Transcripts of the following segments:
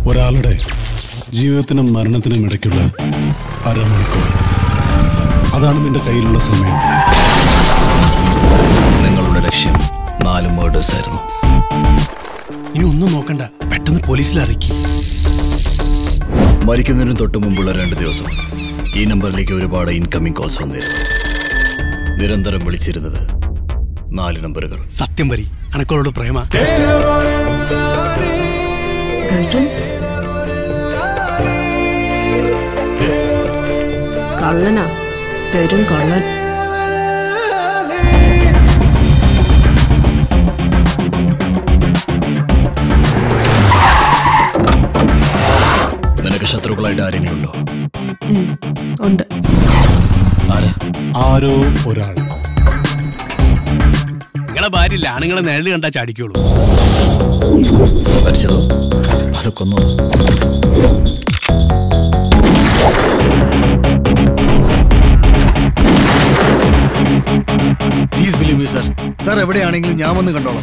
ഒരാളുടെ ജീവിതത്തിനും മരണത്തിനും ഇടയ്ക്കുള്ള അരമണിക്കൂർ അതാണ് നിന്റെ കയ്യിലുള്ള സമയം നിങ്ങളുടെ ലക്ഷ്യം നാല് മേർഡേഴ്സ് ആയിരുന്നു ഇനി ഒന്നും നോക്കണ്ട പെട്ടെന്ന് പോലീസിൽ അറിയിക്കും മരിക്കുന്നതിന് തൊട്ട് മുമ്പുള്ള രണ്ട് ദിവസം ഈ നമ്പറിലേക്ക് ഒരുപാട് ഇൻകമിംഗ് കോൾസ് വന്നിരുന്നു നിരന്തരം വിളിച്ചിരുന്നത് നാല് നമ്പറുകൾ സത്യം പരി അനക്കോളോട് പ്രേമ ഗേൾഫ്രണ്ട്സ് കള്ളനാ തരും കള്ളൻ നിനക്ക് ശത്രുക്കളായിട്ട് ആരെങ്കിലും ഉണ്ടോ ഉം, ഉണ്ട് ആരാ ആരോ ഒരാൾ നിങ്ങളെ ഭാര്യയില്ല ആണുങ്ങളെ നിഴല് കണ്ടാ ചാടിക്കുള്ളൂ മരിച്ചതോ അത് കൊന്നതോ please believe me sir sir എവിടെയാണെങ്കിലും ഞാൻ വന്ന് കണ്ടോളാം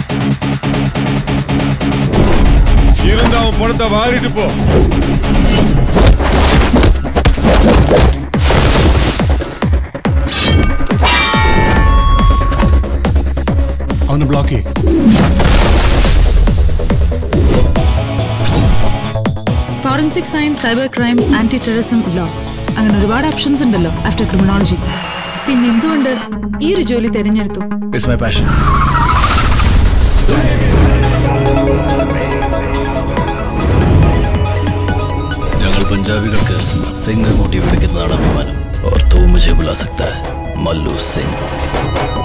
இருந்தா அவன் பணத்தை வாரிட்டு போ അവനെ ബ്ലോക്ക് ചെയ്യും forensic science cyber crime anti terrorism law അങ്ങനെ ഒരുപാട് ഓപ്ഷൻസ് ഉണ്ടല്ലോ ആഫ്റ്റർ ക്രിമിനോളജി പിന്നെ എന്തുകൊണ്ട് ഈ ഒരു ജോലി തിരഞ്ഞെടുത്തു ഇറ്റ്സ് മൈ പാഷൻ ഞങ്ങൾ പഞ്ചാബികൾക്ക് സിംഗ് മോട്ടീവ് എടുക്കുന്നതാണ് അഭിമാനം और तू मुझे बुला सकता है मल्लू सिंह